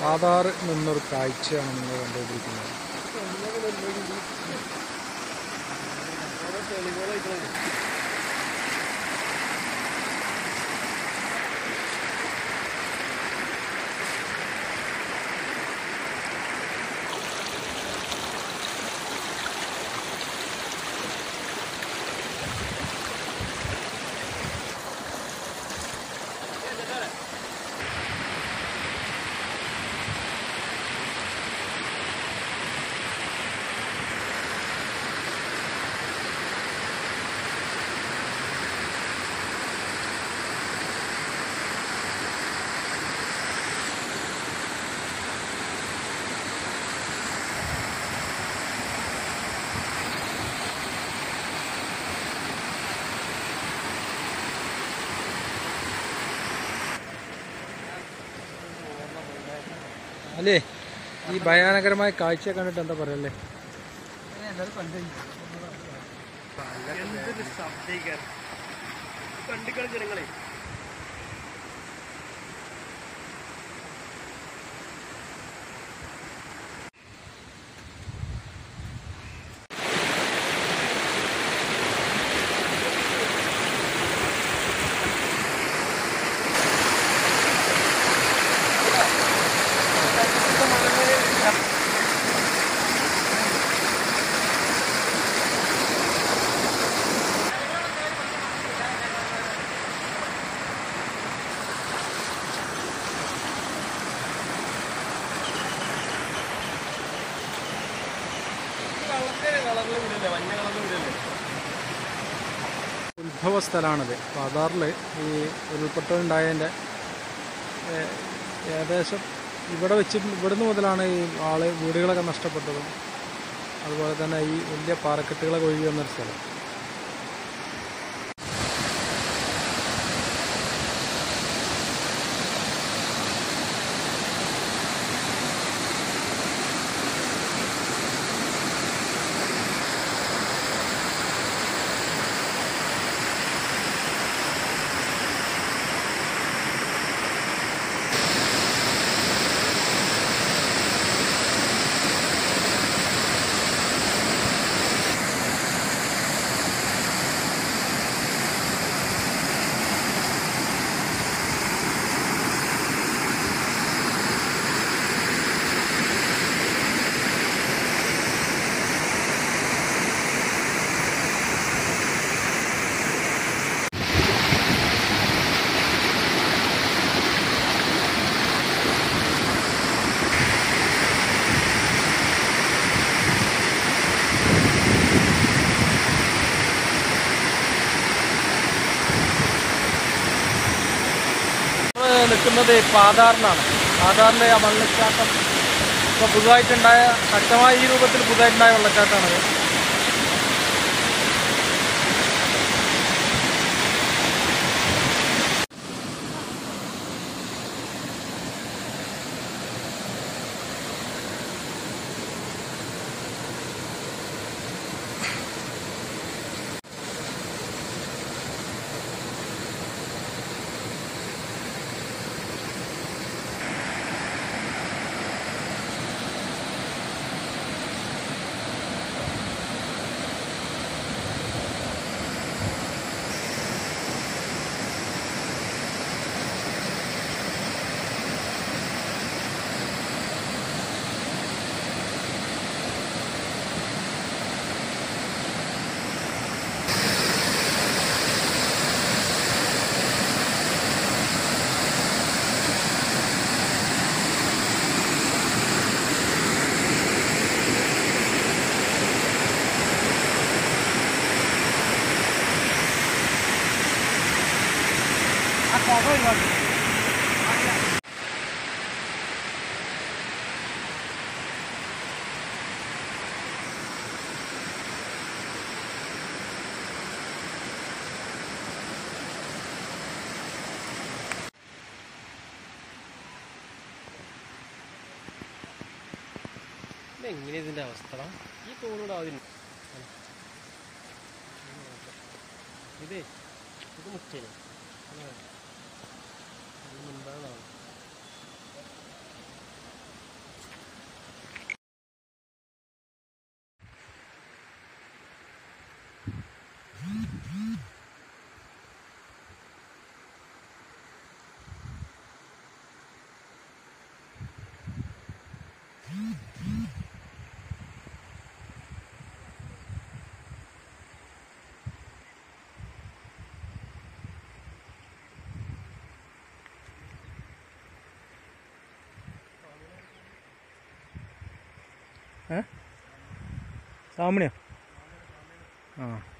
ആധാർ നിന്നൊരു കാഴ്ചയാണ് നിങ്ങൾ കണ്ടുകൊണ്ടിരിക്കുന്നത് അല്ലേ ഈ ഭയാനകരമായ കാഴ്ച കണ്ടിട്ട് എന്താ പറയല്ലേ എന്തൊരു ശബ്ദീകരണം കണ്ടിക്കളി ജനങ്ങളെ വെള്ളത്തിന് കളറിൽ വിടല്ലേ മഞ്ഞ കളറിൽ വിടല്ലേ ഉത്ഭവ സ്ഥലമാണിത് അപ്പോൾ ആധാറിൽ ഈ ഉരുൾപൊട്ടലുണ്ടായതിൻ്റെ ഏ- ഏകദേശം ഇവിടെ വെച്ച് ഇവിടുന്ന് മുതലാണ് ഈ ആള് വീടുകളൊക്കെ നഷ്ടപ്പെട്ടതും അതുപോലെ തന്നെ ഈ വലിയ പാറക്കെട്ടുകളൊക്കെ ഒഴുകി വന്നൊരു സ്ഥലം നമ്മൾ നിൽക്കുന്നത് പാതാറിനാണ് പാതാറിൻ്റെ ആ വെള്ളച്ചാട്ടം ഇപ്പോൾ പുതുതായിട്ടുണ്ടായ ശക്തമായ ഈ രൂപത്തിൽ പുതുതായിട്ടുണ്ടായ വെള്ളച്ചാട്ടമാണത് എങ്ങനെ ഇതിന്റെ അവസ്ഥ ഈ തോന്നൂടെ ആദ്യം ഇതേ ഇത് മുഖ്യനെ മുൻപാണ് ഏ സാമണിയോ ആ